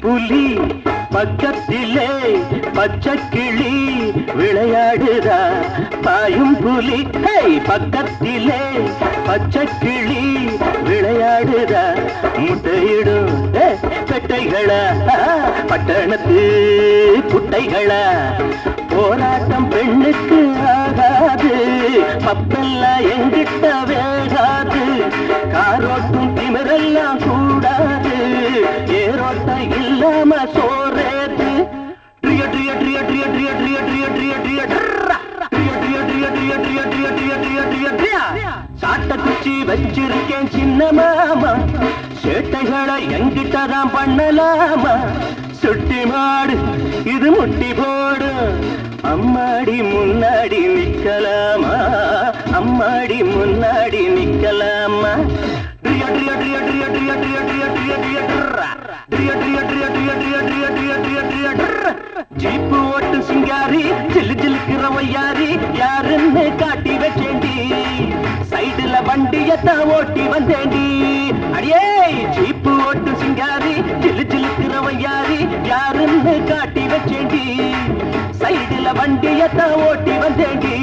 புலி பக்கத்திலே பச்சை கிளி விளையாடுதா பாயும் புலி ஹே பக்கத்திலே பச்சை கிளி விளையாடுதா முட்டையிடும் ஏ, பெட்டைகளா பட்டணத்து குட்டைகளா போராட்டம் பெண்ணுக்கு ஆகாது பப்பெல்லாம் எங்கிட்ட வேகாது காரோட்டும் திமிரெல்லாம் கூடாது ஏரோட்டம் இல்லாம சோறேது ட்ரிய ட்ரிய ட்ரிய ட்ரிய ட்ரிய ட்ரிய ட்ரிய ட்ரிய ட்ரிய ட்ரா. ட்ரிய ட்ரிய ட்ரிய ட்ரிய ட்ரிய ட்ரிய ட்ரிய ட்ரிய ட்ரிய ட்ரியா. சாட்ட குச்சி வச்சிருக்கேன் சின்ன மாமா சேட்டைகளை என்கிட்ட தான் பண்ணலாமா சுட்டி மாடு இது முட்டி போடு அம்மாடி முன்னாடி நிக்கலாமா அம்மாடி முன்னாடி நிக்கலாமா ட்ரிய ட்ரிய ட்ரிய ட்ரிய ட்ரிய ட்ரிய ட்ரிய ட்ரிய ட்ரிய ட்ரா. ட்ரிய ட்ரிய ட்ரிய ட்ரிய ட்ரிய ட்ரிய ட்ரிய ட்ரிய ட்ரிய ட்ரா. ஜீப்பு ஓட்டு சிங்காரி ஜில்லு ஜிலுக்கிற ஒய்யாரி யாருன்னு காட்டி வச்சேண்டி சைடுல வண்டியத்தான் ஓட்டி வந்தேண்டி அடியே ஜீப்பு ஓட்டு சிங்காரி ஜில்லு ஜிலுக்கிற ஒய்யாரி யாருன்னு காட்டி வச்சேண்டி சைடுல வண்டியத்தான் ஓட்டி வந்தேண்டி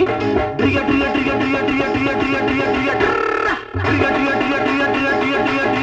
ட்ரிய ட்ரிய ட்ரிய ட்ரிய ட்ரிய ட்ரிய ட்ரிய ட்ரிய ட்ரிய ட்ரா. ட்ரிய ட்ரிய ட்ரிய ட்ரிய ட்ரிய ட்ரிய ட்ரிய ட்ரிய